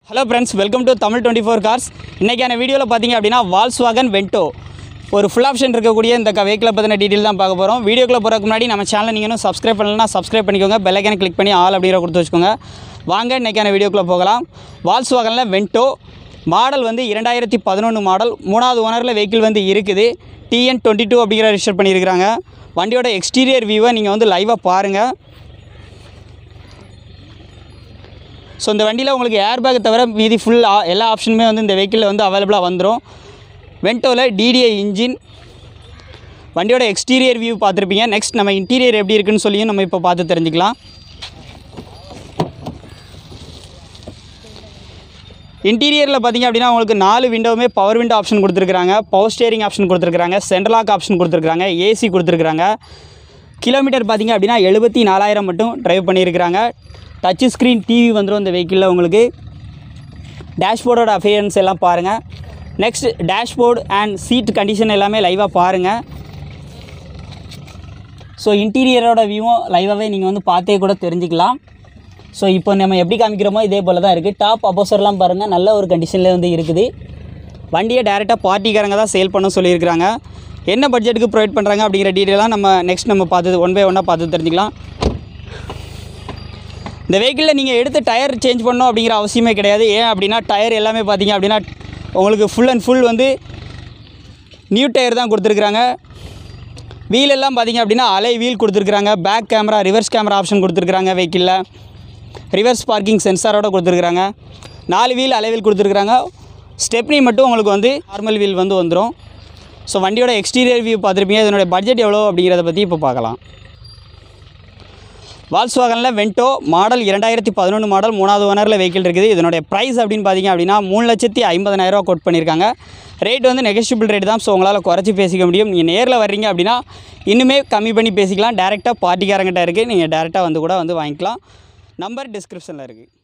hello friends welcome to Tamil twenty four cars இன்றைக்கான வீடியோவில் பார்த்தீங்க அப்படின்னா வால்ஸ்வாகன் வென்டோ ஒரு ஃபுல் ஆப்ஷன் இருக்கக்கூடிய இந்த வெஹிக்கிளை பற்றின டீட்டெயில் தான் பார்க்க போகிறோம் வீடியோக்குள்ள போகிறதுக்கு முன்னாடி நம்ம சேனலை நீங்கள் இன்னும் சப்ஸ்கிரைப் பண்ணலன்னா சப்ஸ்கிரைப் பண்ணிக்கோங்க பெல்லைக்கனை கிளிக் பண்ணி ஆல் அப்படிங்கிற கொடுத்து வச்சுக்கோங்க வாங்க இன்றைக்கான வீடியோக்குள்ளே போகலாம் வால்ஸ்வாகனில் வென்டோ மாடல் வந்து இரண்டாயிரத்தி பதினொன்று மாடல் மூணாவது ஓனரில் வெஹிக்கிள் வந்து இருக்குது டிஎன் டுவெண்ட்டி டூ அப்படிங்கிற ரிஜிஸ்டர் பண்ணியிருக்கிறாங்க வண்டியோட எக்ஸ்டீரியர் வியூவை நீங்கள் வந்து லைவாக பாருங்கள் ஸோ இந்த வண்டியில் உங்களுக்கு ஏர் பேக் தவிர மீதி ஃபுல் எல்லா ஆப்ஷனுமே வந்து இந்த வெஹிக்கிளில் வந்து அவைலபிளாக வந்துடும் வென்டோவில் டிடிஐ இன்ஜின் வண்டியோட எக்ஸ்டீரியர் வியூ பார்த்துருப்பீங்க நெக்ஸ்ட் நம்ம இன்டீரியர் எப்படி இருக்குன்னு சொல்லியும் நம்ம இப்போ பார்த்து தெரிஞ்சுக்கலாம் இன்டீரியரில் பார்த்தீங்க அப்படின்னா உங்களுக்கு நாலு விண்டோவுமே பவர் விண்டோ ஆப்ஷன் கொடுத்துருக்காங்க பவர் ஸ்டேரிங் ஆப்ஷன் கொடுத்துருக்காங்க சென்ட்ரலாக் ஆப்ஷன் கொடுத்துருக்காங்க ஏசி கொடுத்துருக்காங்க கிலோமீட்டர் பார்த்தீங்க அப்படின்னா எழுபத்தி நாலாயிரம் மட்டும் டிரைவ் பண்ணியிருக்கிறாங்க டச் ஸ்க்ரீன் டிவி வந்துடும் இந்த வெஹிக்கிளில் உங்களுக்கு டேஷ்போர்டோட அஃபியரன்ஸ் எல்லாம் பாருங்கள் next dashboard and seat condition எல்லாமே லைவாக பாருங்கள் ஸோ இன்டீரியரோட வியூவும் லைவாகவே நீங்கள் வந்து பார்த்தே கூட தெரிஞ்சுக்கலாம் ஸோ இப்போ நம்ம எப்படி காமிக்கிறோமோ இதே போல் தான் இருக்குது டாப் அப்போசர்லாம் பாருங்கள் நல்ல ஒரு கண்டிஷனில் வந்து இருக்குது வண்டியை டேரெக்டாக பார்ட்டிக்காரங்க தான் சேல் பண்ண சொல்லியிருக்கிறாங்க என்ன பட்ஜெட்டுக்கு ப்ரொவைட் பண்ணுறாங்க அப்படிங்கிற டீட்டெயிலாக நம்ம நெக்ஸ்ட் நம்ம பார்த்து ஒன் பை ஒன்னாக பார்த்து தெரிஞ்சுக்கலாம் இந்த வெஹிக்கிளில் நீங்கள் எடுத்து டயர் சேஞ்ச் பண்ணணும் அப்படிங்கிற அவசியமே கிடையாது ஏன் அப்படின்னா டயர் எல்லாமே பார்த்தீங்க அப்படின்னா உங்களுக்கு ஃபுல் அண்ட் ஃபுல் வந்து நியூ டயர் தான் கொடுத்துருக்குறாங்க வீல் எல்லாம் பார்த்தீங்க அப்படின்னா அலை வீல் கொடுத்துருக்குறாங்க back camera reverse camera option கொடுத்துருக்குறாங்க வெஹிக்கிளில் ரிவர்ஸ் பார்க்கிங் சென்சாரோட கொடுத்துருக்குறாங்க நாலு வீல் அலை வீல் கொடுத்துருக்குறாங்க ஸ்டெப்னி மட்டும் உங்களுக்கு வந்து நார்மல் வீல் வந்து வந்துடும் ஸோ வண்டியோட எக்ஸ்டீரியர் வியூ பார்த்துருப்பீங்க இதனுடைய பட்ஜெட் எவ்வளோ அப்படிங்கிறத பற்றி இப்போ பார்க்கலாம் வால்ஸ்வாகனில் வென்டோ மாடல் இரண்டாயிரத்தி பதினொன்று மாடல் மூணாவது ஓனரில் வெஹிக்கிள் இருக்குது இதனுடைய ப்ரைஸ் அப்படின்னு பார்த்தீங்க அப்படின்னா மூணு லட்சத்தி ஐம்பதனாயிரரூவா கோட் பண்ணியிருக்காங்க ரேட் வந்து நெகஷியபிள் ரேட் தான் ஸோ உங்களால் குறைச்சி பேசிக்க முடியும் நீங்கள் நேரில் வர்றீங்க அப்படின்னா இன்னுமே கம்மி பண்ணி பேசிக்கலாம் டேரெக்டாக பார்ட்டிக்காரங்கிட்ட இருக்குது நீங்கள் டேரெக்டாக வந்து கூட வந்து வாங்கிக்கலாம் நம்பர் டிஸ்கிரிப்ஷனில் இருக்குது